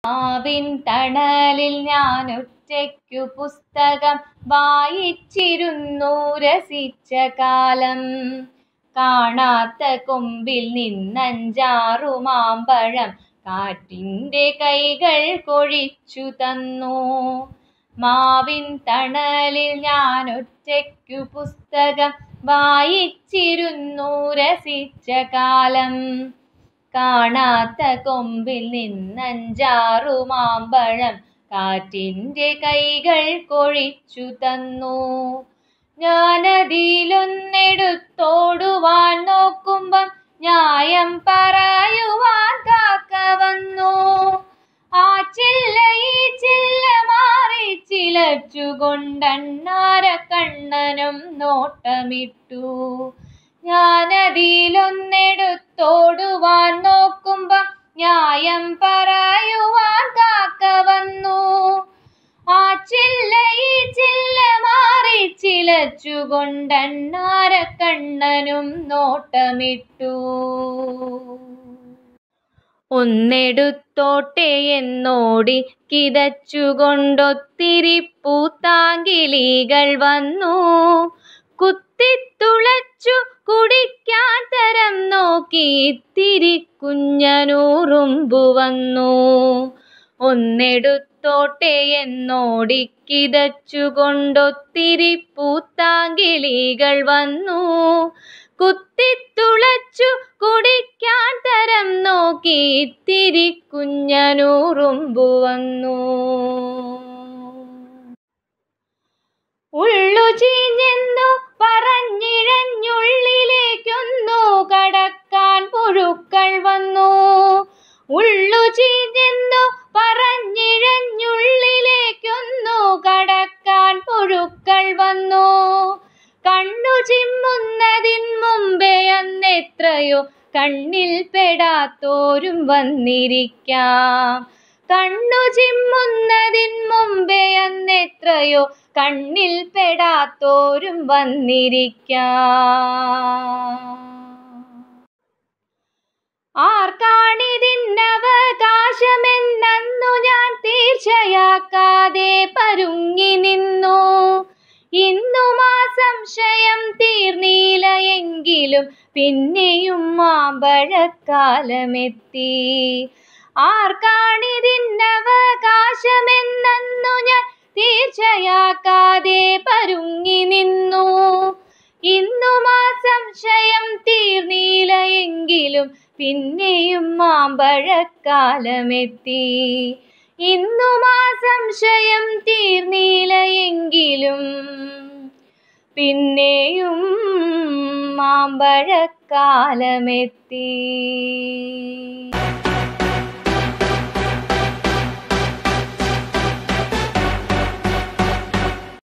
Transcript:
മാവിൻ തണലിൽ ഞാൻ ഒറ്റയ്ക്കു പുസ്തകം വായിച്ചിരുന്നു രസിച്ച കാലം കാണാത്ത കൊമ്പിൽ നിന്നഞ്ചാറു മാമ്പഴം കാറ്റിൻ്റെ കൈകൾ കൊഴിച്ചു തന്നു മാവിൻ തണലിൽ ഞാൻ ഒറ്റയ്ക്കു പുസ്തകം വായിച്ചിരുന്നു രസിച്ച കാലം കാണാത്ത കൊമ്പിൽ നിന്നഞ്ചാറു മാമ്പഴം കാറ്റിൻ്റെ കൈകൾ കൊഴിച്ചു തന്നു ഞാനതിലൊന്നെടുത്തോടുവാൻ നോക്കുമ്പം ന്യായം പറയുവാൻ കാക്ക വന്നു ആ ചില്ല ഈ ചില്ല മാറി ചിലച്ചുകൊണ്ടണ്ണാര കണ്ണനും നോട്ടമിട്ടു ഞാനതിലൊന്നെടുത്തോടുവാൻ നോക്കുമ്പം ന്യായം പറയുവാൻ കാക്ക വന്നു ആ ചില്ല ഈ ചില്ല മാറി ചിലച്ചുകൊണ്ടണ്ണാര കണ്ണനും നോട്ടമിട്ടു ഒന്നെടുത്തോട്ടെ എന്നോടി കിതച്ചുകൊണ്ടൊത്തിരി പൂത്താങ്കിളികൾ വന്നു കുത്തിത്തുളച്ചു കുടിക്കാൻ തരം നോക്കി ഇത്തിരി കുഞ്ഞനൂറുമ്പു വന്നു ഒന്നെടുത്തോട്ടെ എന്നോടി കിതച്ചുകൊണ്ടൊത്തിരി പൂത്താങ്കിളികൾ വന്നു കുത്തിത്തുളച്ചു കുടിക്കാൻ തരം നോക്കി ഇത്തിരി കുഞ്ഞനൂറുമ്പു വന്നു ഉള്ളു ചീഞ്ഞെന്നു പറഞ്ഞിഴഞ്ഞുള്ളിലേക്കൊന്നു കടക്കാൻ പുഴുക്കൾ വന്നു ഉള്ളു ചീഞ്ഞെന്നു പറഞ്ഞിഴഞ്ഞുള്ളിലേക്കൊന്നു കടക്കാൻ പുഴുക്കൾ വന്നു കണ്ണു ചിമ്മുന്നതിൻ മുമ്പേ അന്നെത്രയോ കണ്ണിൽ പെടാത്തോരും വന്നിരിക്കാം കണ്ണു ചിമ്മുന്നതിൻ മുമ്പേ അന്നെത്രയോ കണ്ണിൽ പെടാത്തോരും വന്നിരിക്കാം ആർക്കാണിതിന്നവകാശമെന്നു ഞാൻ തീർച്ചയാക്കാതെ പരുങ്ങി നിന്നു ഇന്നും ആ സംശയം തീർന്നില്ല എങ്കിലും പിന്നെയും മാമ്പഴക്കാലമെത്തി ആർക്കാണിതിന്നവകാശമെന്നു ഞാൻ തീർച്ചയാക്കാതെ പരുങ്ങി നിന്നു ഇന്നും ആ സംശയം തീർന്നില്ല എങ്കിലും പിന്നെയും മാമ്പഴക്കാലമെത്തി ഇന്നും ആ സംശയം തീർന്നില്ല എങ്കിലും പിന്നെയും മാമ്പഴക്കാലമെത്തി